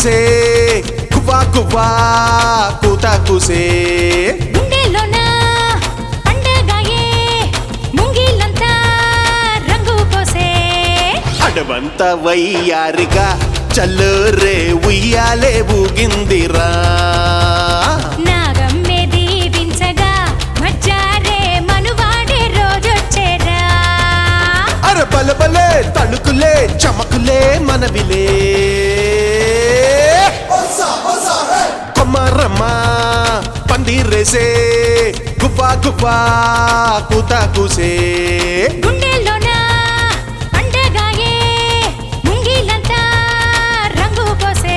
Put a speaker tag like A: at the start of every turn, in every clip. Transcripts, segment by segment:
A: రేసే కువా కువా కూత కూసే
B: గుండెలోన పండగాయే ముంగిలంతా రంగు పోసే
A: అడవంత వయ్యారిగా చల్లరే ఉయ్యాలే ఊగిందిరా
B: నాగమ్మే దీవించగా మజ్జారే మనువాడే రోజొచ్చేరా
A: అర బలబలే తళుకులే చమకులే మనవిలే కొమ్మరమ్మ పందిరేసే గువ్వా గువ్వా కూత కూసే
B: గుండెలోన పండగాయే ముంగిలంతా రంగు పోసే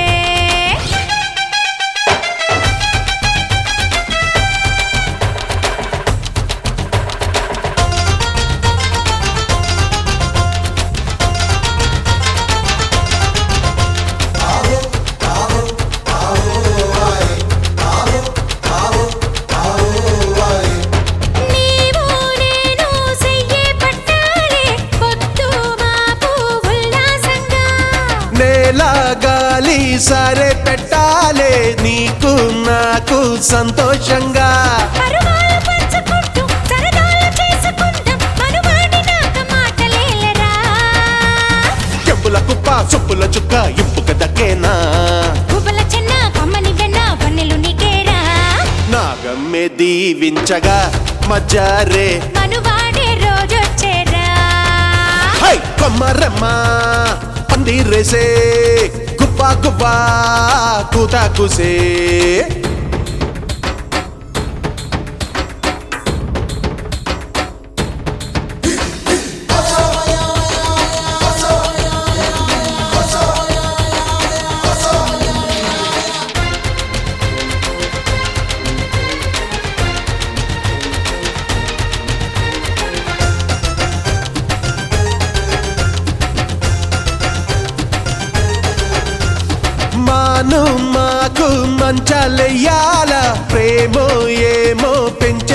B: నీవు నేను చెయ్యే పట్టాలే పొద్దు మాపు ఉల్లాసంగా
A: నేల గాలి సరే పెట్టాలే నీకు నాకు సంతోషంగా
B: పరువాలు పంచుకుంటూ సరదాలు చేసుకుందాం మనువాడినాక మాటలేలరా
A: చెప్పుల కుప్ప సొప్పుల చుక్క ఇంపుక దక్కేనా
B: గుబల చెన్న కమ్మని వెన్న వన్నెలు నీకేరా
A: నాగమ్మె దీవించగా మజ్జారే
B: మనువాడే రోజొచ్చేరా
A: హై కొమ్మరమ్మ పందిరేసే గువ్వా గువ్వా కూత కూసే మాను మాకు మంచాలెయ్యాల ప్రేమో ఏమో పెంచి